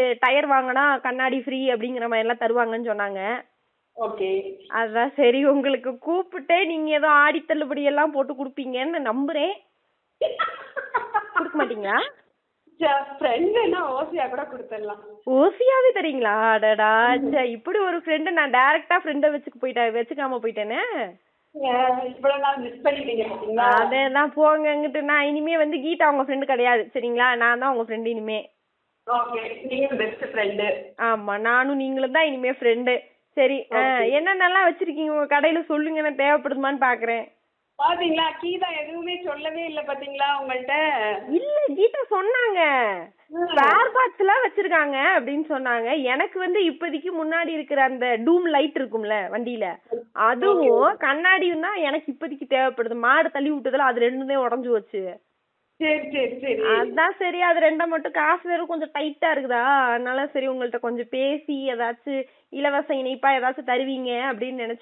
tyre வாங்கினா கண்ணாடி free அப்படிங்கிற மாதிரி எல்லாம் தருவாங்கன்னு சொன்னாங்க ஓகே அதான் சரி உங்களுக்கு கூப்பிட்டே நீங்க ஏதோ ஆடி தள்ளுபடி எல்லாம் போட்டு கொடுப்பீங்கன்னு நம்புறேன் கொடுக்க மாட்டீங்களா ஃப்ரெண்டுன்னா ஓசியா கூட கொடுத்துடலாம் ஓசியாவே தரீங்களா அடடா ச்சே, இப்படி ஒரு ஃப்ரெண்டு நான் டைரக்டா ஃப்ரெண்ட வச்சுக்க போயிட்டேன் வச்சுக்காம போயிட்டேனே இவ்வளவு நாள் மிஸ் பண்ணிட்டீங்க பாத்தீங்களா அதேதான் போங்கங்கிட்டு நான் இனிமே வந்து கீதா உங்க ஃப்ரெண்டு கிடையாது சரிங்களா நான் தான் உங்க ஃப்ரெண்டு இனிமே ஓகே நீங்க பெஸ்ட் ஃப்ரெண்டு ஆமா நானும் நீங்களும் தான் இனிமே ஃப்ரெண்டு சரி அஹ், என்னென்னலாம் வச்சிருக்கீங்க உங்க கடையில சொல்லுங்க நான் தேவைப்படுமான்னு பாக்குறேன் பாத்தீங்களா கீதா எதுவுமே சொல்லவே இல்ல பாத்தீங்களா உங்கள்ட்ட இல்ல கீதா சொன்னாங்க ஸ்பேர் பார்ட்ஸ் எல்லாம் வச்சிருக்காங்க அப்படின்னு சொன்னாங்க எனக்கு வந்து இப்போதைக்கு முன்னாடி இருக்கிற அந்த டூம் லைட் இருக்கும்ல வண்டியில அதுவும் கண்ணாடியும் தான் எனக்கு இப்போதைக்கு தேவைப்படுது மாடு தள்ளி விட்டதுல அது ரெண்டுமே உடஞ்சு போச்சு சரி சரி சரி அதான் சரி அது ரெண்டை மட்டும் காசு வெறும் கொஞ்சம் டைட்டா இருக்குதா அதனால சரி உங்கள்ட்ட கொஞ்சம் பேசி ஏதாச்சும் இலவச இணைப்பா ஏதாச்சும் தருவீங்க அப்படின்னு நினைச்சு